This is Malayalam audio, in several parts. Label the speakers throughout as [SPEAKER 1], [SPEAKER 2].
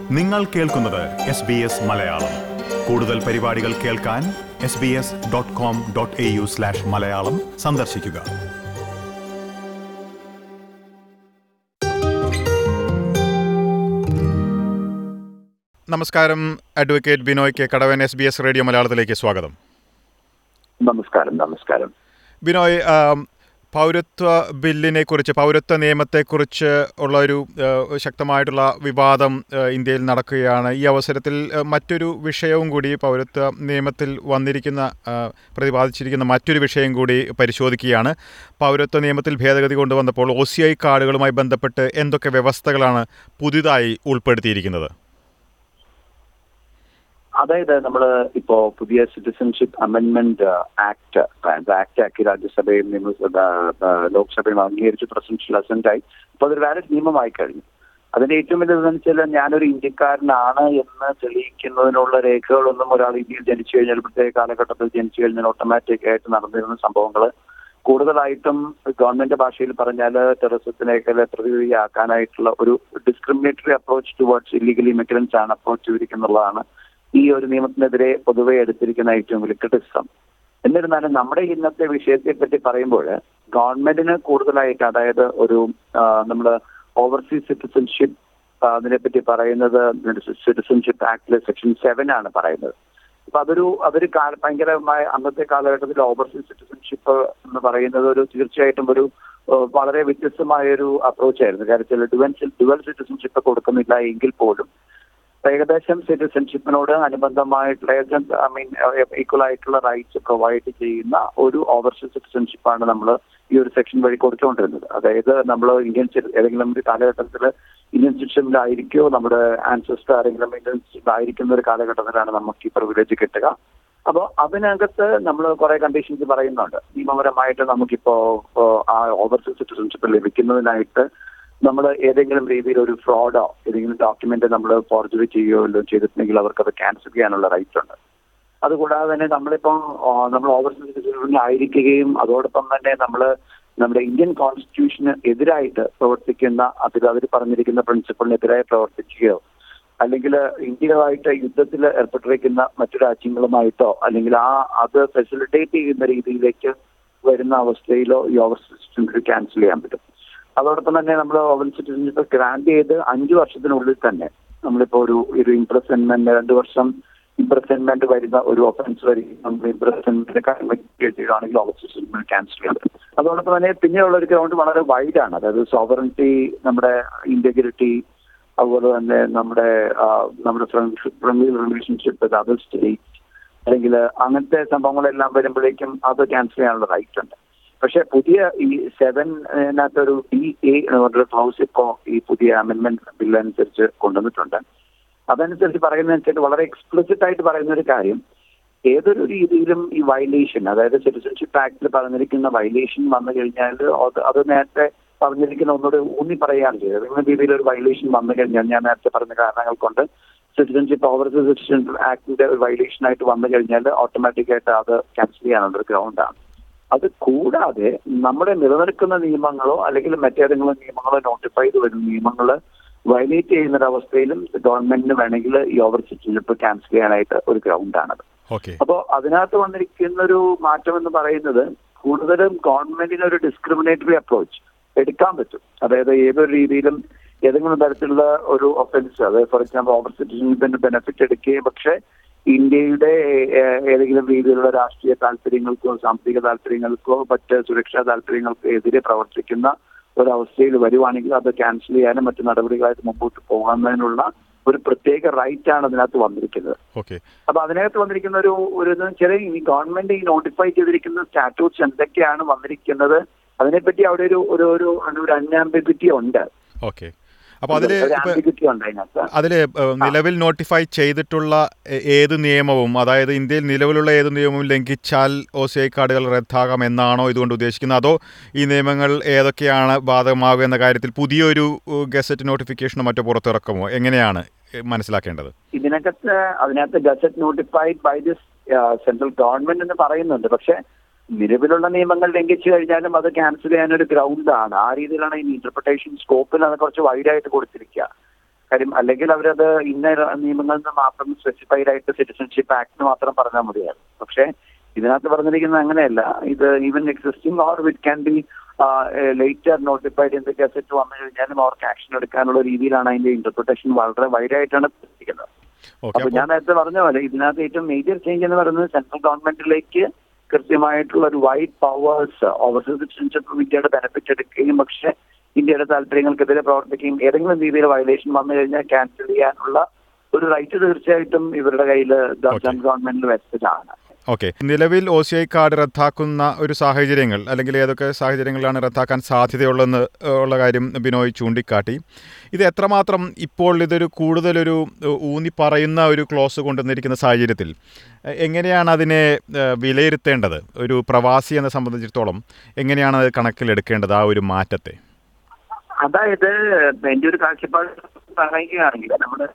[SPEAKER 1] നിങ്ങൾ കേൾക്കുന്നത് എസ് ബി എസ് മലയാളം കൂടുതൽ പരിപാടികൾ കേൾക്കാൻ S B S dot com dot A U slash Malayalam സന്ദർശിക്കുക നമസ്കാരം advocate Binoy K Kadavan S B S radio മലയാളത്തിലേക്ക് സ്വാഗതം
[SPEAKER 2] നമസ്കാരം നമസ്കാരം
[SPEAKER 1] ബിനോയ് ആം, പൗരത്വ ബില്ലിനെ കുറിച്ച് പൗരത്വ നിയമത്തെക്കുറിച്ച് ഉള്ള ഒരു ആ, ശക്തമായിട്ടുള്ള വിവാദം ആ, ഇന്ത്യയിൽ നടക്കുകയാണ് ഈ അവസരത്തിൽ ആ, മറ്റൊരു വിഷയവും കൂടി പൗരത്വ നിയമത്തിൽ വന്നിരിക്കുന്ന ആ, പ്രതിപാദിച്ചിരിക്കുന്ന മറ്റൊരു വിഷയം കൂടി പരിശോധിക്കുകയാണ് പൗരത്വ നിയമത്തിൽ ഭേദഗതി കൊണ്ടുവന്നപ്പോൾ ഒ സി ഐ കാർഡുകളുമായി ബന്ധപ്പെട്ട് എന്തൊക്കെ വ്യവസ്ഥകളാണ് പുതിയതായി ഉൾപ്പെടുത്തിയിരിക്കുന്നത്
[SPEAKER 2] അതായത് നമ്മൾ ഇപ്പോ പുതിയ സിറ്റിസൺഷിപ്പ് അമെന്റ്മെന്റ് ആക്ട് ആക്ട് ആക്കി രാജ്യസഭയും നിയമസഭ ആ, ലോക്സഭയും അംഗീകരിച്ച് പ്രസിഡൻഷ്യൽ അസന്റായി അപ്പോൾ അതൊരു വാലിഡ് നിയമമായി കഴിഞ്ഞു അതിന്റെ ഏറ്റവും വലിയതെന്ന് വെച്ചാൽ ഞാനൊരു ഇന്ത്യക്കാരനാണ് എന്ന് തെളിയിക്കുന്നതിനുള്ള രേഖകളൊന്നും ഒരാൾ ഇന്ത്യയിൽ ജനിച്ചു കഴിഞ്ഞാൽ പ്രത്യേക കാലഘട്ടത്തിൽ ജനിച്ചു കഴിഞ്ഞാൽ ഓട്ടോമാറ്റിക് ആയിട്ട് നടന്നിരുന്ന സംഭവങ്ങൾ കൂടുതലായിട്ടും ഗവൺമെന്റ് ഭാഷയിൽ പറഞ്ഞാൽ ടെററിസത്തിനേക്കാൾ പ്രതിവിധിയാക്കാനായിട്ടുള്ള ഒരു ഡിസ്ക്രിമിനേറ്ററി അപ്രോച്ച് ടുവേർഡ്സ് ഇല്ലീഗലി മെറ്റലൻസ് ആണ് അപ്രോച്ച് ചെയ്തിരിക്കുന്നുള്ളതാണ് ഈ ഒരു നിയമത്തിനെതിരെ പൊതുവെ എടുത്തിരിക്കുന്ന ഏറ്റവും വലിയ ക്രിറ്റിസം എന്നിരുന്നാലും നമ്മുടെ ഇന്നത്തെ വിഷയത്തെ പറ്റി പറയുമ്പോൾ ഗവൺമെന്റിന് കൂടുതലായിട്ട് അതായത് ഒരു നമ്മൾ ഓവർസീസ് സിറ്റിസൺഷിപ്പ് അതിനെപ്പറ്റി പറയുന്നത് സിറ്റിസൺഷിപ്പ് ആക്ടിലെ സെക്ഷൻ സെവൻ ആണ് പറയുന്നത് അപ്പൊ അതൊരു അതൊരു കാല- ഭയങ്കരമായ അന്നത്തെ കാലഘട്ടത്തിൽ ഓവർസീസ് സിറ്റിസൺഷിപ്പ് എന്ന് പറയുന്നത് ഒരു തീർച്ചയായിട്ടും ഒരു ഏഹ്, വളരെ വ്യത്യസ്തമായ ഒരു അപ്രോച്ച് ആയിരുന്നു കാര്യത്തിൽ ഡുവൽ ഡുവൽ സിറ്റിസൺഷിപ്പ് കൊടുക്കുന്നില്ല എങ്കിൽ പോലും ഏകദേശം സിറ്റിസൺഷിപ്പിനോട് അനുബന്ധമായിട്ടുള്ള ഐ മീൻ ഈക്വൽ ആയിട്ടുള്ള റൈറ്റ്സ് പ്രൊവൈഡ് ചെയ്യുന്ന ഒരു ഓവർസീസ് സിറ്റിസൺഷിപ്പാണ് നമ്മൾ ഈ ഒരു സെക്ഷൻ വഴി കൊടുത്തുകൊണ്ടിരുന്നത് അതായത് നമ്മൾ ഇന്ത്യൻ citi- ഏതെങ്കിലും ഒരു കാലഘട്ടത്തിൽ ഇന്ത്യൻ സിറ്റിസണിലായിരിക്കോ നമ്മുടെ ആൻസസ്റ്റർ ആരെങ്കിലും ഇന്ത്യൻ സിറ്റിസണിലായിരിക്കുന്ന ഒരു കാലഘട്ടത്തിലാണ് നമുക്ക് ഈ പ്രിവിലേജ് കിട്ടുക അപ്പോൾ അതിനകത്ത് നമ്മൾ കുറെ കണ്ടീഷൻസ് പറയുന്നുണ്ട് നിയമപരമായിട്ട് നമുക്കിപ്പോ ഇപ്പോ ആ ഓവർസീസ് സിറ്റിസൺഷിപ്പ് ലഭിക്കുന്നതിനായിട്ട് നമ്മൾ ഏതെങ്കിലും രീതിയിൽ ഒരു ഫ്രോഡോ ഏതെങ്കിലും ഡോക്യുമെന്റ് നമ്മൾ ഫോർജറി ചെയ്യുകയോ വല്ലതും ചെയ്തിട്ടുണ്ടെങ്കിൽ അവർക്ക് അത് ക്യാൻസൽ ചെയ്യാനുള്ള റൈറ്റ് ഉണ്ട് അതുകൂടാതെ തന്നെ നമ്മളിപ്പം ആ, നമ്മൾ ഓവർസീസ് സിറ്റിസൺ ആയിരിക്കുകയും അതോടൊപ്പം തന്നെ നമ്മൾ നമ്മുടെ ഇന്ത്യൻ കോൺസ്റ്റിറ്റ്യൂഷന് എതിരായിട്ട് പ്രവർത്തിക്കുന്ന അതിൽ അവർ പറഞ്ഞിരിക്കുന്ന പ്രിൻസിപ്പളിനെതിരായി പ്രവർത്തിക്കുകയോ അല്ലെങ്കിൽ ഇന്ത്യയുമായിട്ട് യുദ്ധത്തിൽ ഏർപ്പെട്ടിരിക്കുന്ന മറ്റു രാജ്യങ്ങളുമായിട്ടോ അല്ലെങ്കിൽ ആ അത് ഫെസിലിറ്റേറ്റ് ചെയ്യുന്ന രീതിയിലേക്ക് വരുന്ന അവസ്ഥയിലോ ഈ ഓവർസീസ് സിറ്റിസൺഷിപ്പ് ക്യാൻസൽ ചെയ്യാൻ പറ്റും അതോടൊപ്പം തന്നെ നമ്മൾ ഓവൻ സിറ്റിസൺഷിപ്പ് ഗ്രാന്റ് ചെയ്ത് അഞ്ചു വർഷത്തിനുള്ളിൽ തന്നെ നമ്മളിപ്പോ ഒരു ഒരു ഇംപ്രസൻമെന്റ് രണ്ടു വർഷം ഇംപ്രസൻമെന്റ് വരുന്ന ഒരു ഒഫൻസ് വരികയും നമ്മൾ ഇംപ്രസൻമെന്റ് ചെയ്യുകയാണെങ്കിൽ ഓവർ സിറ്റിസൺഷിപ്പ് ക്യാൻസൽ ചെയ്യാൻ പറ്റും അതോടൊപ്പം തന്നെ പിന്നെയുള്ള ഒരു ഗ്രൗണ്ട് വളരെ വൈഡ് ആണ് അതായത് സോവറിറ്റി നമ്മുടെ ഇന്റഗ്രിറ്റി അതുപോലെ തന്നെ നമ്മുടെ ആ, നമ്മുടെ friendly relationship with other state അല്ലെങ്കിൽ അങ്ങനത്തെ സംഭവങ്ങളെല്ലാം വരുമ്പോഴേക്കും അത് ക്യാൻസൽ ചെയ്യാനുള്ള റൈറ്റ് ഉണ്ട് പക്ഷെ പുതിയ ഈ സെവനകത്ത് ഒരു ഡി എ എന്ന് പറഞ്ഞൊരു ക്ലൗസ് ഇപ്പോ ഈ പുതിയ അമെന്റ്മെന്റ് ബില്ല് അനുസരിച്ച് കൊണ്ടുവന്നിട്ടുണ്ട് അതനുസരിച്ച് പറയുന്നതനുസരിച്ച് വളരെ എക്സ്പ്ലിസിറ്റ് ആയിട്ട് പറയുന്ന ഒരു കാര്യം ഏതൊരു രീതിയിലും ഈ വയലേഷൻ അതായത് സിറ്റിസൺഷിപ്പ് ആക്ടിൽ പറഞ്ഞിരിക്കുന്ന വയലേഷൻ വന്നു കഴിഞ്ഞാൽ അത് അത് നേരത്തെ പറഞ്ഞിരിക്കുന്ന ഒന്നുകൂടെ ഊന്നി പറയുകയാണ് ചെയ്തത് ഏതെങ്കിലും രീതിയിൽ ഒരു വയലേഷൻ വന്നു കഴിഞ്ഞാൽ ഞാൻ നേരത്തെ പറഞ്ഞ കാരണങ്ങൾ കൊണ്ട് സിറ്റിസൺഷിപ്പ് ഓവർസീസ് സിറ്റിസൺഷിപ്പ് ആക്ടിന്റെ ഒരു വയലേഷൻ ആയിട്ട് വന്നു കഴിഞ്ഞാൽ ഓട്ടോമാറ്റിക് ആയിട്ട് അത് ക്യാൻസൽ ചെയ്യാനുള്ള ഒരു ഗ്രൗണ്ടാണ് അത് കൂടാതെ നമ്മുടെ നിലനിൽക്കുന്ന നിയമങ്ങളോ അല്ലെങ്കിൽ മറ്റേതെങ്കിലും നിയമങ്ങളോ നോട്ടിഫൈ ചെയ്ത് വരുന്ന നിയമങ്ങൾ വയലേറ്റ് ചെയ്യുന്ന ഒരു അവസ്ഥയിലും ഗവൺമെന്റിന് വേണമെങ്കിൽ ഈ ഓവർ സിറ്റിസൺഷിപ്പ് ക്യാൻസൽ ചെയ്യാനായിട്ട് ഒരു ഗ്രൗണ്ടാണത്
[SPEAKER 1] ഓക്കെ
[SPEAKER 2] അപ്പോൾ അതിനകത്ത് വന്നിരിക്കുന്ന ഒരു മാറ്റം എന്ന് പറയുന്നത് കൂടുതലും ഗവൺമെന്റിന് ഒരു ഡിസ്ക്രിമിനേറ്ററി അപ്രോച്ച് എടുക്കാൻ പറ്റും അതായത് ഏതൊരു രീതിയിലും ഏതെങ്കിലും തരത്തിലുള്ള ഒരു ഒഫൻസ് അതായത് ഫോർ എക്സാമ്പിൾ ഓവർ സിറ്റിസൺഷിപ്പിന്റെ ബെനിഫിറ്റ് എടുക്കുകയും പക്ഷേ ഇന്ത്യയുടെ ഏഹ്, ഏതെങ്കിലും രീതിയിലുള്ള രാഷ്ട്രീയ താല്പര്യങ്ങൾക്കോ സാമ്പത്തിക താല്പര്യങ്ങൾക്കോ മറ്റ് സുരക്ഷാ താല്പര്യങ്ങൾക്കോ എതിരെ പ്രവർത്തിക്കുന്ന ഒരവസ്ഥയിൽ വരുവാണെങ്കിൽ അത് ക്യാൻസൽ ചെയ്യാനും മറ്റു നടപടികളായിട്ട് മുമ്പോട്ട് പോകുന്നതിനുള്ള ഒരു പ്രത്യേക റൈറ്റ് ആണ് അതിനകത്ത് വന്നിരിക്കുന്നത്
[SPEAKER 1] ഓക്കെ
[SPEAKER 2] അപ്പൊ അതിനകത്ത് വന്നിരിക്കുന്ന ഒരു ഒരു ഇത് ചെറിയ ഈ ഗവൺമെന്റ് ഈ നോട്ടിഫൈ ചെയ്തിരിക്കുന്ന സ്റ്റാറ്റ്യൂട്ട്സ് എന്തൊക്കെയാണ് വന്നിരിക്കുന്നത് അതിനെപ്പറ്റി അവിടെ ഒരു ഒരു ഒരു ഒരു അൺആംബിഗ്വിറ്റി ഉണ്ട്
[SPEAKER 1] ഓക്കെ അപ്പോൾ അതിൽ
[SPEAKER 2] ഒരു ആംബിഗ്വിറ്റി ഉണ്ട് അതിനകത്ത്
[SPEAKER 1] അതിൽ നിലവിൽ നോട്ടിഫൈ ചെയ്തിട്ടുള്ള എ- ഏത് നിയമവും അതായത് ഇന്ത്യയിൽ നിലവിലുള്ള ഏത് നിയമവും ലംഘിച്ചാൽ ഒ സി ഐ കാർഡുകൾ റദ്ദാകാം എന്നാണോ ഇതുകൊണ്ട് ഉദ്ദേശിക്കുന്നത് അതോ ഈ നിയമങ്ങൾ ഏതൊക്കെയാണ് ബാധകമാകുക എന്ന കാര്യത്തിൽ പുതിയൊരു ഉ, ഗസറ്റ് നോട്ടിഫിക്കേഷനോ മറ്റോ പുറത്തിറക്കുമോ എങ്ങനെയാണ് എ, മനസ്സിലാക്കേണ്ടത്
[SPEAKER 2] ഇതിനകത്ത് അതിനകത്ത് gazette notified by this central government എന്ന് പറയുന്നുണ്ട് പക്ഷെ നിലവിലുള്ള നിയമങ്ങൾ ലംഘിച്ചു കഴിഞ്ഞാലും അത് ക്യാൻസൽ ചെയ്യാനൊരു ഗ്രൗണ്ടാണ് ആ രീതിയിലാണ് ഈ ഇന്റർപ്രിട്ടേഷൻ സ്കോപ്പിൽ അത് കുറച്ച് വൈഡായിട്ട് കൊടുത്തിരിക്കുക കാര്യം അല്ലെങ്കിൽ അവരത് ഇന്ന നിയമങ്ങളിൽ നിന്ന് മാത്രം സ്പെസിഫൈഡ് ആയിട്ട് സിറ്റിസൺഷിപ്പ് ആക്ട് മാത്രം പറഞ്ഞാൽ മതിയായിരുന്നു പക്ഷേ ഇതിനകത്ത് പറഞ്ഞിരിക്കുന്നത് അങ്ങനെയല്ല ഇത് even existing or which can be later notified in the gazette വന്നു കഴിഞ്ഞാലും അവർക്ക് ആക്ഷൻ എടുക്കാനുള്ള രീതിയിലാണ് അതിന്റെ ഇന്റർപ്രിട്ടേഷൻ വളരെ വൈഡായിട്ടാണ് കൊടുത്തിരിക്കുന്നത്
[SPEAKER 1] ഓക്കെ
[SPEAKER 2] അപ്പൊ ഞാൻ നേരത്തെ പറഞ്ഞ പോലെ ഇതിനകത്ത് ഏറ്റവും മേജർ ചേഞ്ച് എന്ന് പറയുന്നത് സെൻട്രൽ ഗവൺമെന്റിലേക്ക് കൃത്യമായിട്ടുള്ള ഒരു വൈഡ് പവേഴ്സ് ഓവർസീസ് സിറ്റിസൺഷിപ്പ് ഇന്ത്യയുടെ ബെനിഫിറ്റ് എടുക്കുകയും പക്ഷെ ഇന്ത്യയുടെ താല്പര്യങ്ങൾക്കെതിരെ പ്രവർത്തിക്കുകയും ഏതെങ്കിലും രീതിയിൽ വയലേഷൻ വന്നു കഴിഞ്ഞാൽ ക്യാൻസൽ ചെയ്യാനുള്ള ഒരു റൈറ്റ് തീർച്ചയായിട്ടും ഇവരുടെ കയ്യിൽ സെൻട്രൽ ഗവൺമെന്റിൽ വെസ്റ്റഡ് ആണ്
[SPEAKER 1] ഓക്കെ നിലവിൽ ഒ സി ഐ കാർഡ് റദ്ദാക്കുന്ന ഒരു സാഹചര്യങ്ങൾ അല്ലെങ്കിൽ ഏതൊക്കെ സാഹചര്യങ്ങളിലാണ് റദ്ദാക്കാൻ സാധ്യതയുള്ളതെന്ന് ഉള്ള കാര്യം ബിനോയ് ചൂണ്ടിക്കാട്ടി ഇത് എത്രമാത്രം ഇപ്പോൾ ഇതൊരു കൂടുതലൊരു ഊന്നി പറയുന്ന ഒരു ക്ലോസ് കൊണ്ടുവന്നിരിക്കുന്ന സാഹചര്യത്തിൽ എ- എങ്ങനെയാണ് അതിനെ ഏഹ്, വിലയിരുത്തേണ്ടത് ഒരു പ്രവാസി എന്നെ സംബന്ധിച്ചിടത്തോളം എങ്ങനെയാണ് അത് കണക്കിലെടുക്കേണ്ടത് ആ ഒരു മാറ്റത്തെ
[SPEAKER 2] അതായത് എന്റെ ഒരു കാഴ്ചപ്പാട് പറയുകയാണെങ്കിൽ നമ്മുടെ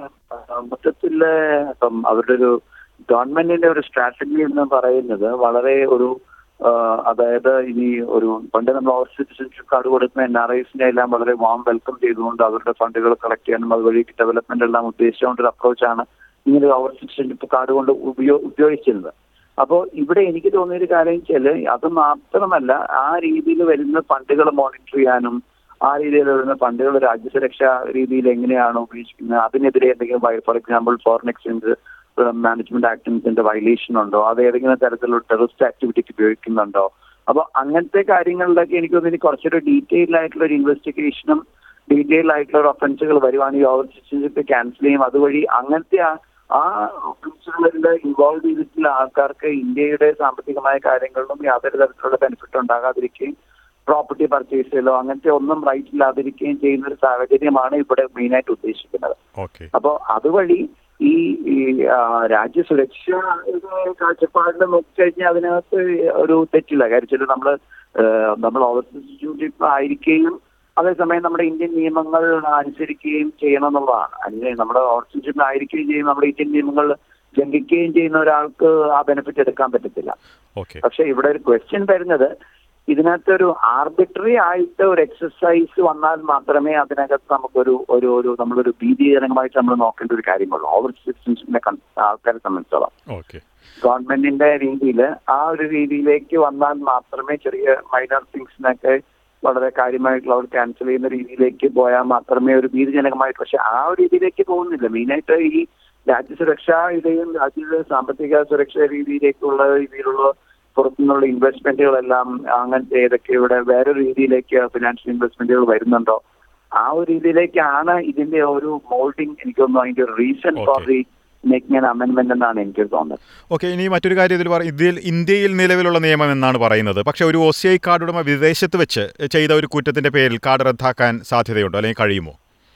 [SPEAKER 2] മൊത്തത്തില് ഇപ്പം അവരുടെ ഒരു ഗവൺമെന്റിന്റെ ഒരു സ്ട്രാറ്റജി എന്ന് പറയുന്നത് വളരെ ഒരു ആ, അതായത് ഇനി ഒരു പണ്ട് നമ്മൾ ഓവർ സിറ്റിസൺഷിപ്പ് കാർഡ് കൊടുക്കുന്ന എൻ ആർ ഐസിനെ എല്ലാം വളരെ വാം വെൽക്കം ചെയ്തുകൊണ്ട് അവരുടെ ഫണ്ടുകൾ കളക്ട് ചെയ്യാനും അതുവഴി ഡെവലപ്മെന്റ് എല്ലാം ഉദ്ദേശിച്ചുകൊണ്ട് ഒരു അപ്രോച്ചാണ് ഇങ്ങനെ ഒരു ഓവർ സിറ്റിസൺഷിപ്പ് കാർഡ് കൊണ്ട് ഉപയോ ഉപയോഗിച്ചിരുന്നത് അപ്പോൾ ഇവിടെ എനിക്ക് തോന്നിയൊരു കാര്യം വെച്ചാല് അത് മാത്രമല്ല ആ രീതിയിൽ വരുന്ന ഫണ്ടുകൾ മോണിറ്റർ ചെയ്യാനും ആ രീതിയിൽ വരുന്ന ഫണ്ടുകൾ രാജ്യസുരക്ഷാ രീതിയിൽ എങ്ങനെയാണ് ഉപയോഗിക്കുന്നത് അതിനെതിരെ എന്തെങ്കിലും for example foreign exchange management ആക്ടിന്റെ വയലേഷൻ ഉണ്ടോ അത് ഏതെങ്കിലും തരത്തിലുള്ള ടെററിസ്റ്റ് ആക്ടിവിറ്റിക്ക് ഉപയോഗിക്കുന്നുണ്ടോ അപ്പോൾ അങ്ങനത്തെ കാര്യങ്ങളിലൊക്കെ എനിക്ക് തോന്നുന്നു കുറച്ചൊരു ഡീറ്റെയിൽ ആയിട്ടുള്ള ഒരു ഇൻവെസ്റ്റിഗേഷനും ഡീറ്റെയിൽ ആയിട്ടുള്ള ഒരു ഒഫൻസുകൾ വരുവാണെങ്കിൽ ഓവർ സിറ്റിസൺഷിപ്പ് ക്യാൻസൽ ചെയ്യും അതുവഴി അങ്ങനത്തെ ആ ആ ഒഫൻസുകളിൽ ഇൻവോൾവ് ചെയ്തിട്ടുള്ള ആൾക്കാർക്ക് ഇന്ത്യയുടെ സാമ്പത്തികമായ കാര്യങ്ങളിലും യാതൊരു തരത്തിലുള്ള ബെനിഫിറ്റ് ഉണ്ടാകാതിരിക്കുകയും പ്രോപ്പർട്ടി പർച്ചേസ് ചെയ്യലോ അങ്ങനത്തെ ഒന്നും റൈറ്റ് ഇല്ലാതിരിക്കുകയും ചെയ്യുന്ന ഒരു സാഹചര്യമാണ് ഇവിടെ മെയിനായിട്ട് ഉദ്ദേശിക്കുന്നത്
[SPEAKER 1] ഓക്കെ
[SPEAKER 2] അപ്പോൾ അതുവഴി ഈ ഈ ആ, രാജ്യസുരക്ഷ കാഴ്ചപ്പാടിൽ നോക്കിക്കഴിഞ്ഞാൽ അതിനകത്ത് ഒരു തെറ്റില്ല കാര്യം വെച്ചാൽ നമ്മൾ നമ്മൾ ഓവർസിറ്റ്യൂട്ടീവ് ആയിരിക്കുകയും അതേസമയം നമ്മുടെ ഇന്ത്യൻ നിയമങ്ങൾ അനുസരിക്കുകയും ചെയ്യണം എന്നുള്ളതാണ് അല്ലെങ്കിൽ നമ്മുടെ ഓവർസിറ്റ്യൂട്ടീവ് ആയിരിക്കുകയും ചെയ്യും നമ്മുടെ ഇന്ത്യൻ നിയമങ്ങൾ ലംഘിക്കുകയും ചെയ്യുന്ന ഒരാൾക്ക് ആ ബെനിഫിറ്റ് എടുക്കാൻ പറ്റത്തില്ല
[SPEAKER 1] ഓക്കെ
[SPEAKER 2] പക്ഷെ ഇവിടെ ഒരു ക്വസ്റ്റ്യൻ വരുന്നത് ഇതിനകത്തൊരു ആർബിട്രറി ആയിട്ട് ഒരു എക്സസൈസ് വന്നാൽ മാത്രമേ അതിനകത്ത് നമുക്കൊരു ഒരു ഒരു നമ്മളൊരു ഭീതിജനകമായിട്ട് നമ്മൾ നോക്കേണ്ട ഒരു കാര്യമുള്ളൂ ഓവർ സിറ്റിസൺഷിപ്പിനെ ആൾക്കാരെ സംബന്ധിച്ചോളം
[SPEAKER 1] ഓക്കെ
[SPEAKER 2] ഗവൺമെന്റിന്റെ രീതിയിൽ ആ ഒരു രീതിയിലേക്ക് വന്നാൽ മാത്രമേ ചെറിയ മൈനർ തിങ്സിനൊക്കെ വളരെ കാര്യമായിട്ടുള്ള അവർ ക്യാൻസൽ ചെയ്യുന്ന രീതിയിലേക്ക് പോയാൽ മാത്രമേ ഒരു ഭീതിജനകമായിട്ട് പക്ഷെ ആ ഒരു രീതിയിലേക്ക് പോകുന്നില്ല മെയിനായിട്ട് ഈ രാജ്യസുരക്ഷയുടെയും രാജ്യത്തെ സാമ്പത്തിക സുരക്ഷ രീതിയിലേക്കുള്ള രീതിയിലുള്ള പുറത്തുനിന്നുള്ള ഇൻവെസ്റ്റ്മെന്റുകളെല്ലാം അങ്ങനത്തെ ഏതൊക്കെ ഇവിടെ വേറൊരു രീതിയിലേക്ക് ഫിനാൻഷ്യൽ ഇൻവെസ്റ്റ്മെന്റുകൾ വരുന്നുണ്ടോ ആ ഒരു രീതിയിലേക്കാണ് ഇതിന്റെ ഒരു മോൾഡിങ് എനിക്ക് തോന്നുന്നു അതിന്റെ ഒരു reason for
[SPEAKER 1] Okay.
[SPEAKER 2] The making an amendment എന്നാണ് എനിക്ക് തോന്നുന്നത്
[SPEAKER 1] ഓക്കെ ഇനി മറ്റൊരു കാര്യം ഇതിൽ പറ ഇതിൽ ഇന്ത്യയിൽ നിലവിലുള്ള നിയമം എന്നാണ് പറയുന്നത് പക്ഷേ ഒരു ഒ സി ഐ കാർഡ് ഉടമ വിദേശത്ത് വെച്ച് ചെയ്ത ഒരു കുറ്റത്തിന്റെ പേരിൽ കാർഡ് റദ്ദാക്കാൻ സാധ്യതയുണ്ടോ അല്ലെങ്കിൽ കഴിയുമോ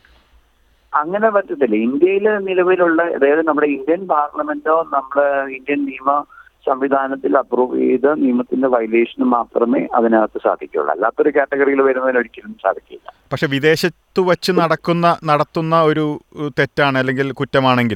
[SPEAKER 2] അങ്ങനെ പറ്റത്തില്ല ഇന്ത്യയിൽ നിലവിലുള്ള അതായത് നമ്മുടെ ഇന്ത്യൻ പാർലമെന്റോ നമ്മുടെ ഇന്ത്യൻ നിയമ സംവിധാനത്തിൽ അപ്രൂവ് ചെയ്ത നിയമത്തിന്റെ വയലേഷന് മാത്രമേ അതിനകത്ത് സാധിക്കുകയുള്ളൂ അല്ലാത്തൊരു കാറ്റഗറിയിൽ വരുന്നതിന് ഒരിക്കലും സാധിക്കില്ല
[SPEAKER 1] പക്ഷെ വിദേശത്ത് വച്ച് നടക്കുന്ന നടത്തുന്ന ഒരു ഉ, തെറ്റാണ് അല്ലെങ്കിൽ കുറ്റമാണെങ്കിൽ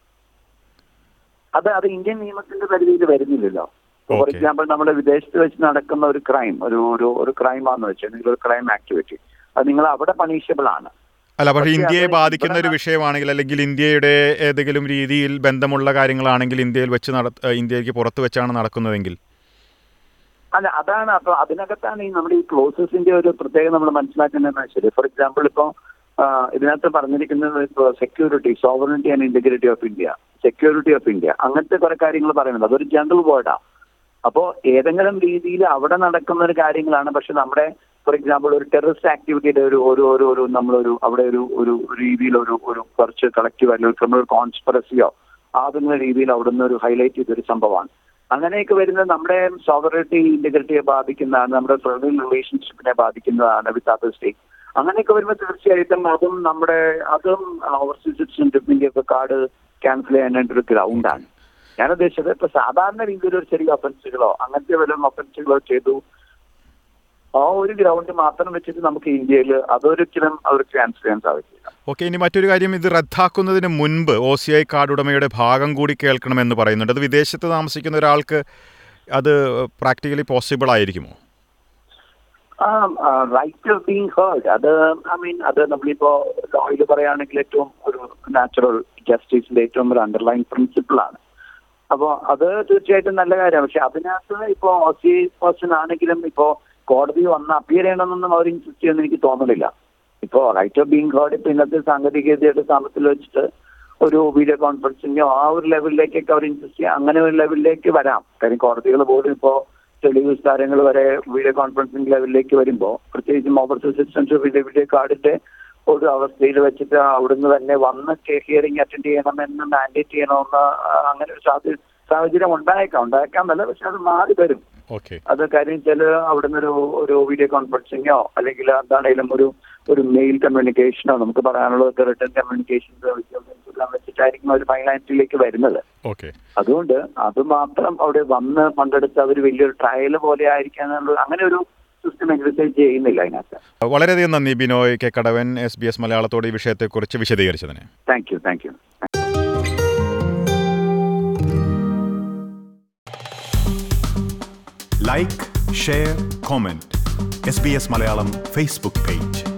[SPEAKER 2] അത് അത് ഇന്ത്യൻ നിയമത്തിന്റെ പരിധിയിൽ വരുന്നില്ലല്ലോ ഫോർ
[SPEAKER 1] Okay.
[SPEAKER 2] എക്സാമ്പിൾ നമ്മുടെ വിദേശത്ത് വെച്ച് നടക്കുന്ന ഒരു ക്രൈം ഒരു ഒരു ഒരു ക്രൈമാന്ന് വെച്ചാൽ നിങ്ങൾ ഒരു ക്രൈം ആക്ടിവിറ്റി അത് നിങ്ങൾ അവിടെ പണിഷബിൾ ആണ്
[SPEAKER 1] അല്ല പക്ഷേ
[SPEAKER 2] പക്ഷേ
[SPEAKER 1] ഇന്ത്യയെ
[SPEAKER 2] അത്
[SPEAKER 1] ബാധിക്കുന്ന ഒരു
[SPEAKER 2] ഇവിടെ-
[SPEAKER 1] വിഷയമാണെങ്കിൽ അല്ലെങ്കിൽ ഇന്ത്യയുടെ ഏതെങ്കിലും രീതിയിൽ ബന്ധമുള്ള കാര്യങ്ങളാണെങ്കിൽ ഇന്ത്യയിൽ വെച്ച് നട ഇന്ത്യക്ക് പുറത്ത് വെച്ചാണ് നടക്കുന്നതെങ്കിൽ
[SPEAKER 2] അല്ല അതാണ് അപ്പൊ അതിനകത്താണ് ഈ നമ്മുടെ ഈ ക്ലോസസിന്റെ ഒരു പ്രത്യേകം നമ്മൾ മനസ്സിലാക്കേണ്ടതെന്ന് വെച്ചാൽ ഫോർ എക്സാമ്പിൾ ഇപ്പൊ ആ, ഇതിനകത്ത് പറഞ്ഞിരിക്കുന്നത് ഇപ്പൊ security sovereignty and integrity of India security of India അങ്ങനത്തെ കുറെ കാര്യങ്ങൾ പറയുന്നുണ്ട് അതൊരു ജനറൽ വേർഡാ അപ്പോ ഏതെങ്കിലും രീതിയിൽ അവിടെ നടക്കുന്ന ഒരു കാര്യങ്ങളാണ് പക്ഷെ നമ്മുടെ ഫോർ എക്സാമ്പിൾ ഒരു ടെററിസ്റ്റ് ആക്ടിവിറ്റിയുടെ ഒരു ഒരു ഒരു ഒരു നമ്മളൊരു അവിടെ ഒരു ഒരു രീതിയിൽ ഒരു ഒരു കുറച്ച് കളക്റ്റീവ് അല്ലെങ്കിൽ ക്രിമിനൽ കോൺസ്പെറസിയോ ആകുന്ന രീതിയിൽ അവിടുന്ന് ഒരു ഹൈലൈറ്റ് ചെയ്തൊരു സംഭവമാണ് അങ്ങനെയൊക്കെ വരുന്നത് നമ്മുടെ സോവറിറ്റി ഇന്റഗ്രിറ്റിയെ ബാധിക്കുന്നതാണ് നമ്മുടെ ഫ്രണ്ട്ലി റിലേഷൻഷിപ്പിനെ ബാധിക്കുന്നതാണ് വിത്ത് അതർ സ്റ്റേറ്റ് അങ്ങനെയൊക്കെ വരുമ്പോൾ തീർച്ചയായിട്ടും അതും നമ്മുടെ അതും ഓവർസീസ് സിറ്റിസൺഷിപ്പിന്റെ ഒക്കെ കാർഡ് ക്യാൻസൽ ചെയ്യാനായിട്ടൊരു ഗ്രൗണ്ടാണ് ഞാൻ ഉദ്ദേശിച്ചത് ഇപ്പൊ സാധാരണ രീതിയിൽ ഒരു ചെറിയ ഒഫൻസുകളോ അങ്ങനത്തെ വല്ല ഒഫൻസുകളോ ചെയ്തു ആ ഒരു ഗ്രൗണ്ട് മാത്രം വെച്ചിട്ട് നമുക്ക് ഇന്ത്യയിൽ അതൊരിക്കലും അവർക്ക് ക്യാൻസൽ ചെയ്യാൻ സാധിക്കില്ല
[SPEAKER 1] ഓക്കെ ഇനി മറ്റൊരു കാര്യം ഇത് റദ്ദാക്കുന്നതിന് മുൻപ് ഒ സി ഐ കാർഡ് ഉടമയുടെ ഭാഗം കൂടി കേൾക്കണമെന്ന് പറയുന്നുണ്ട് അത് വിദേശത്ത് താമസിക്കുന്ന ഒരാൾക്ക് അത് പ്രാക്ടിക്കലി പോസിബിൾ ആയിരിക്കുമോ
[SPEAKER 2] റൈറ്റ് ഓഫ് ബീങ് ഹേർഡ് അത് ഐ മീൻ അത് നമ്മളിപ്പോ ലോയിൽ പറയുകയാണെങ്കിൽ ഏറ്റവും ഒരു നാച്ചുറൽ ജസ്റ്റിസിന്റെ ഏറ്റവും ഒരു അണ്ടർലൈൻ പ്രിൻസിപ്പിൾ ആണ് അപ്പോൾ അത് തീർച്ചയായിട്ടും നല്ല കാര്യമാണ് പക്ഷെ അതിനകത്ത് ഇപ്പോ ഒസി പേഴ്സൺ ആണെങ്കിലും ഇപ്പോ കോടതി വന്ന് അപ്പിയർ ചെയ്യണമെന്നൊന്നും അവർ ഇൻസിസ്റ്റ് ചെയ്യുമെന്ന് എനിക്ക് തോന്നുന്നില്ല ഇപ്പോ റൈറ്റ് ഓഫ് ബീങ് ഹേർഡ് ഇപ്പൊ ഇന്നത്തെ സാങ്കേതികതയുടെ സ്ഥാപനത്തിൽ വെച്ചിട്ട് ഒരു വീഡിയോ കോൺഫറൻസിങ്ങോ ആ ഒരു ലെവലിലേക്കൊക്കെ അവർ ഇൻസിസ്റ്റ് ചെയ്യുക അങ്ങനെ ഒരു ലെവലിലേക്ക് വരാം കാര്യം കോടതികൾ പോലും ഇപ്പോ തെളിവ് കാര്യങ്ങൾ വരെ വീഡിയോ കോൺഫറൻസിംഗ് ലെവലിലേക്ക് വരുമ്പോൾ പ്രത്യേകിച്ചും ഓവർസീസ് അസിസ്റ്റൻസ് വീഡിയോ വീഡിയോ കാർഡിന്റെ ഒരു അവസ്ഥയിൽ വെച്ചിട്ട് അവിടുന്ന് തന്നെ വന്ന് ഹിയറിംഗ് അറ്റൻഡ് ചെയ്യണമെന്ന് മാൻഡേറ്റ് ചെയ്യണമെന്ന് ആ, അങ്ങനെ ഒരു സാധ്യ- സാഹചര്യം ഉണ്ടായേക്കാം ഉണ്ടായേക്കാമല്ല പക്ഷെ അത് മാറി വരും
[SPEAKER 1] ഓക്കെ
[SPEAKER 2] അത് കാര്യം ചില അവിടുന്ന് ഒരു ഒരു വീഡിയോ കോൺഫറൻസിങ്ങോ അല്ലെങ്കിൽ എന്താണേലും ഒരു ഒരു മെയിൽ കമ്മ്യൂണിക്കേഷനോ നമുക്ക് പറയാനുള്ളത് റിട്ടേൺ കമ്മ്യൂണിക്കേഷൻ എല്ലാം വെച്ചിട്ടായിരിക്കും അവർ ഫൈനാൻസിലേക്ക് വരുന്നത്
[SPEAKER 1] ഓക്കെ
[SPEAKER 2] അതുകൊണ്ട് അത് മാത്രം അവിടെ വന്ന് പങ്കെടുത്ത് അവർ വലിയൊരു ട്രയൽ പോലെ ആയിരിക്കാന്നുള്ളത് അങ്ങനെ ഒരു സിസ്റ്റം എക്സസൈസ് ചെയ്യുന്നില്ല അതിനകത്ത്
[SPEAKER 1] വളരെയധികം നന്ദി Binoy K Kadavan S B S മലയാളത്തോട് ഈ വിഷയത്തെക്കുറിച്ച് വിശദീകരിച്ചതിന്
[SPEAKER 2] thank you thank you
[SPEAKER 3] like share comment S B S Malayalam Facebook page